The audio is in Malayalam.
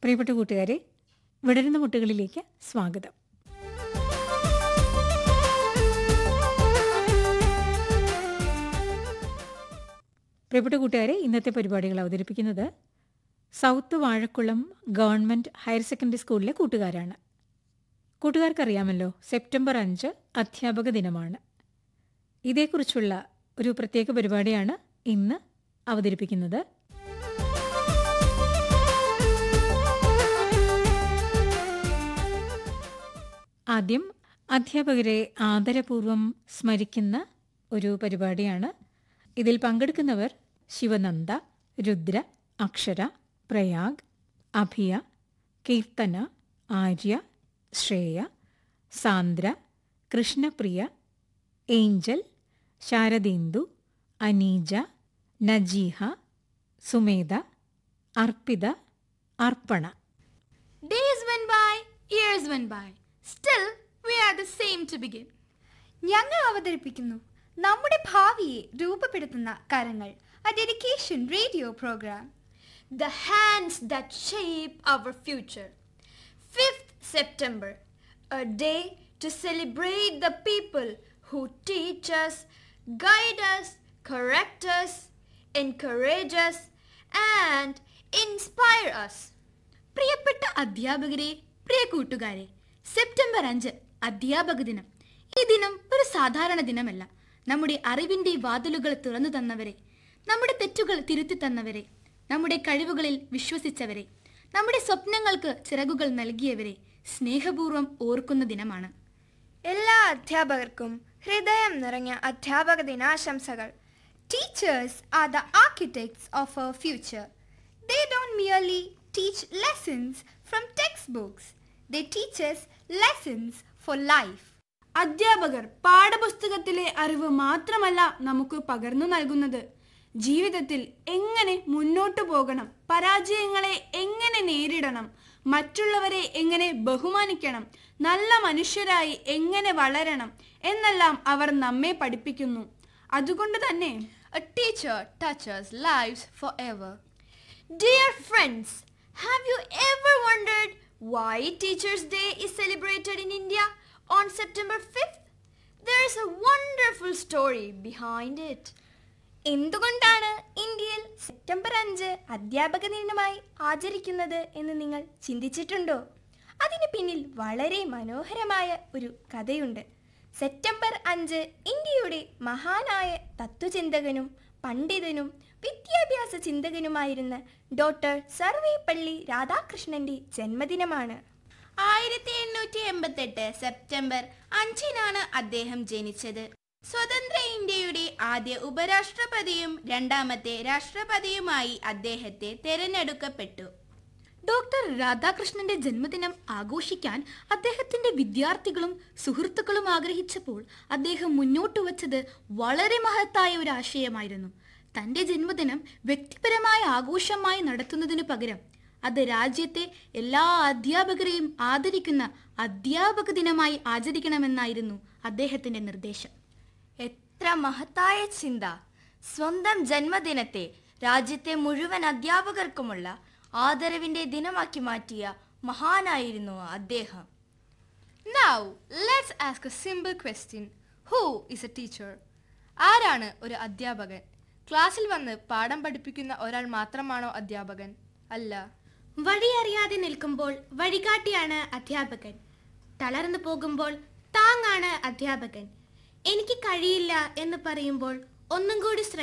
പ്രിയപ്പെട്ട കൂട്ടുകാരെ വിടരുന്ന മുട്ടുകളിലേക്ക് സ്വാഗതം പ്രിയപ്പെട്ട കൂട്ടുകാരെ ഇന്നത്തെ പരിപാടികൾ അവതരിപ്പിക്കുന്നത് south Vazhakulam government higher secondary സ്കൂളിലെ കൂട്ടുകാരാണ് കൂട്ടുകാർക്കറിയാമല്ലോ സെപ്റ്റംബർ അഞ്ച് അധ്യാപക ദിനമാണ് ഇതേക്കുറിച്ചുള്ള ഒരു പ്രത്യേക പരിപാടിയാണ് ഇന്ന് അവതരിപ്പിക്കുന്നത് ആദ്യം അധ്യാപകരെ ആദരപൂർവം സ്മരിക്കുന്ന ഒരു പരിപാടിയാണ് ഇതിൽ പങ്കെടുക്കുന്നവർ Sivananda Rudra Akshara Prayag Abhiya Keerthana Arya Shreya Sandra Krishnapriya Angel Sharadendu Aneeja Najeeha Sumedha Arpita Arpana Days went by, years went by. Still, we are the same to begin. ഞങ്ങൾ അവതരിപ്പിക്കുന്നു നമ്മുടെ ഭാവിയെ രൂപപ്പെടുത്തുന്ന കരങ്ങൾ a dedication radio program The hands that shape our future. 5th September, a day to celebrate the people who teach us, guide us, correct us, encourage us, and inspire us. പ്രിയപ്പെട്ട അധ്യാപകരെ പ്രിയ കൂട്ടുകാരെ സെപ്റ്റംബർ അഞ്ച് അധ്യാപക ദിനം ഈ ദിനം ഒരു സാധാരണ ദിനമല്ല നമ്മുടെ അറിവിന്റെ വാതിലുകൾ തുറന്നു തന്നവരെ നമ്മുടെ തെറ്റുകൾ തിരുത്തി തന്നവരെ നമ്മുടെ കഴിവുകളിൽ വിശ്വസിച്ചവരെ നമ്മുടെ സ്വപ്നങ്ങൾക്ക് ചിറകുകൾ നൽകിയവരെ സ്നേഹപൂർവ്വം ഓർക്കുന്ന ദിനമാണ് എല്ലാ അധ്യാപകർക്കും ഹൃദയം നിറഞ്ഞ അധ്യാപക ദിനാശംസകൾ teachers are the architects of our future they don't merely teach lessons from text books they teachers lessons for life അധ്യാപകർ പാഠപുസ്തകത്തിലെ അറിവ് മാത്രമല്ല നമുക്ക് പകർന്നു നൽകുന്നത് ജീവിതത്തിൽ എങ്ങനെ മുന്നോട്ടു പോകണം പരാജയങ്ങളെ എങ്ങനെ നേരിടണം മറ്റുള്ളവരെ എങ്ങനെ ബഹുമാനിക്കണം നല്ല മനുഷ്യരായി എങ്ങനെ വളരണം എന്നെല്ലാം അവർ നമ്മെ പഠിപ്പിക്കുന്നു അതുകൊണ്ട് തന്നെ A teacher touches lives forever. Dear friends, have you ever wondered why Teachers' Day is celebrated in India on September 5th? There is a wonderful story behind it. എന്തുകൊണ്ടാണ് ഇന്ത്യയിൽ സെപ്റ്റംബർ അഞ്ച് അധ്യാപക ദിനമായി ആചരിക്കുന്നത് എന്ന് നിങ്ങൾ ചിന്തിച്ചിട്ടുണ്ടോ അതിന് പിന്നിൽ വളരെ മനോഹരമായ ഒരു കഥയുണ്ട് സെപ്റ്റംബർ അഞ്ച് ഇന്ത്യയുടെ മഹാനായ തത്വചിന്തകനും പണ്ഡിതനും വിദ്യാഭ്യാസ ചിന്തകനുമായിരുന്ന ഡോക്ടർ സർവേപ്പള്ളി രാധാകൃഷ്ണന്റെ ജന്മദിനമാണ് ആയിരത്തി എണ്ണൂറ്റി എൺപത്തെട്ട് സെപ്റ്റംബർ അഞ്ചിനാണ് അദ്ദേഹം ജനിച്ചത് സ്വതന്ത്ര ഇന്ത്യയുടെ ആദ്യ ഉപരാഷ്ട്രപതിയും രണ്ടാമത്തെ രാഷ്ട്രപതിയുമായി അദ്ദേഹത്തെ തെരഞ്ഞെടുക്കപ്പെട്ടു ഡോക്ടർ രാധാകൃഷ്ണന്റെ ജന്മദിനം ആഘോഷിക്കാൻ അദ്ദേഹത്തിന്റെ വിദ്യാർത്ഥികളും സുഹൃത്തുക്കളും ആഗ്രഹിച്ചപ്പോൾ അദ്ദേഹം മുന്നോട്ട് വച്ചത് വളരെ മഹത്തായ ഒരു ആശയമായിരുന്നു തന്റെ ജന്മദിനം വ്യക്തിപരമായ ആഘോഷമായി നടത്തുന്നതിനു പകരം അത് രാജ്യത്തെ എല്ലാ അധ്യാപകരെയും ആദരിക്കുന്ന അധ്യാപക ദിനമായി ആചരിക്കണമെന്നായിരുന്നു അദ്ദേഹത്തിന്റെ നിർദ്ദേശം എത്ര മഹത്തായ ചിന്ത സ്വന്തം ജന്മദിനത്തെ രാജ്യത്തെ മുഴുവൻ അധ്യാപകർക്കുമുള്ള ആദരവിന്റെ ദിനമാക്കി മാറ്റിയ മഹാനായിരുന്നു അദ്ദേഹം Now, let's ask a simple question. Who is a teacher? ആരാണ് ഒരു അധ്യാപകൻ ക്ലാസ്സിൽ വന്ന് പാഠം പഠിപ്പിക്കുന്ന ഒരാൾ മാത്രമാണോ അധ്യാപകൻ അല്ല വഴിയറിയാതെ നിൽക്കുമ്പോൾ വഴികാട്ടിയാണ് അധ്യാപകൻ തളർന്നു പോകുമ്പോൾ താങ്ങാണ് അധ്യാപകൻ എനിക്ക് കഴിയില്ല എന്ന് പറയുമ്പോൾ ഒന്നും കൂടി ശ്രമി